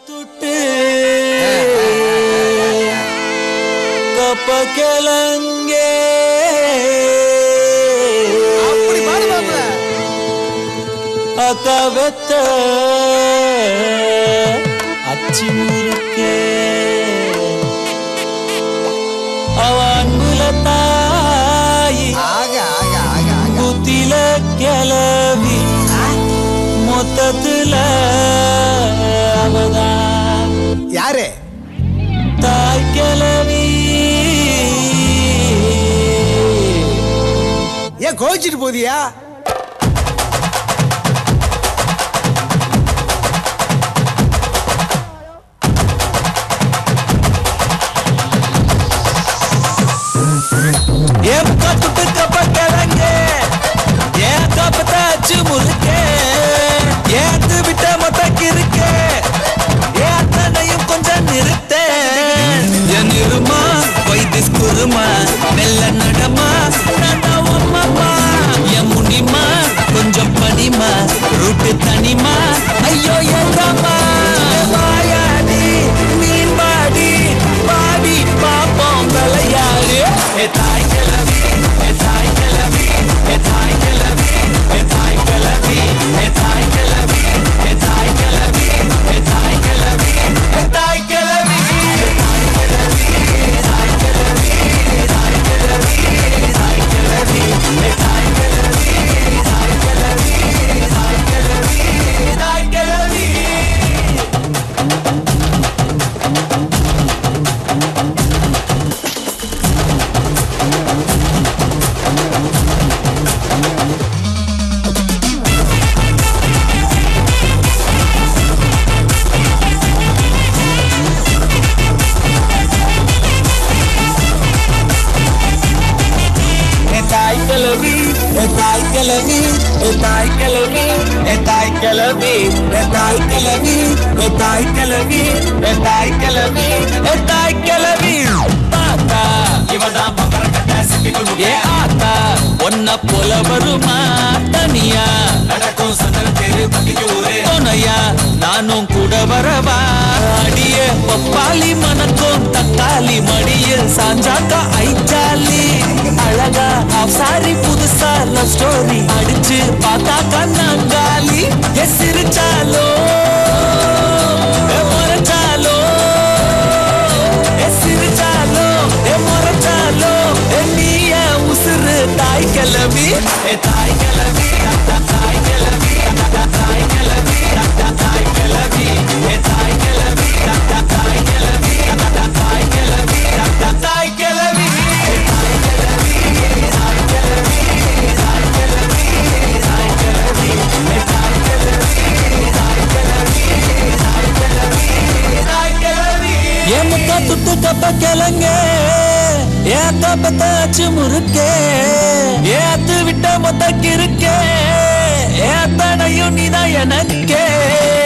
துட்டு கப்ப கிழங்கே அப்படி பாடு மாப்ள. அக்கா வெத்த அச்சி முறுக்கே அவ அன்புல தாயி ஆக ஆக ஆக ஆக புத்தில கிளவி மொத்தத்துல அவதான் யாரு தாய் கிளவி ஏன் கோச்சிட்டு போதியா ஏன் கத்துட்டு கப்ப கிழங்கு ஏன் கப்பத்தாச்சு முறுக்கே ஏத்து விட்ட மொத்த கிறுக்கே ஏன் அத்தனையும் கொஞ்சம் நிறுத்த என் இருமா வைத்திஸ் குருமா மெல்ல நடமா நானா உம்மம்மா என் முனிமா கொஞ்சம் படிமா ரூட்டு தனிமா ஐயோ எங்கம்மா வாயாடி மீன் பாடி பாடி பாப்போம் விளையாடு ஏ தாய் கிளவி ஏ தாய் கிளவி ஏ தாய் கிளவி ஏ தாய் கிளவி ஏ தாய் கிளவி ஏ தாய் கிளவி ஏ தாய் கிளவி ஏ தாய் கிளவி தாய் கிளவி ஏ தாய் கிளவி ஏ தாய் கிளவி ஏ தாய் கிளவி ஏ தாய் கிளவி ஏ தாய் கிளவி ஏ தாய் கிளவி ஏ தாய் கிளவி ஏ தாய் கிளவி தாத்தா இவதான் பம்பரக்கட்ட சிப்பிக்குள் ஏ ஆத்தா ஒன்ன போல வருமா தனியா நடக்கும் சந்தன தேரு பண்டிகை ஊரே துணையா நானும் கூட வரவா அடிய பப்பாளி மணக்கும் தக்காளி மடியில் சாஞ்சாக்கா ஐச்சாலி அழகா ஆஃப் சாரி புதுசா லவ் ஸ்டோரி அடிச்சு பார்த்தா கண்ணாங்காலி எஸ் சிரிச்சாலோ ஏ முறைச்சாலோ ஏ சிரிச்சாலோ ஏ முறைச்சாலோ ஏ நீய உசுறு தாய் கிளவி ஏ தாய் கிளவி தாய் கிளவி தாய் கிளவி தாய் கிளவி ஏ தாய் கிளவி தாய் கிளவி தாய் கிளவி தாய் கிளவி ஏன் முக்கா துட்டு கப்ப கிளங்க ஏன் கப்பத்தாச்சு முறுக்கே ஏத்து விட்ட மொத்த கிறுக்கே ஏன் தனையும் நீதான் எனக்கே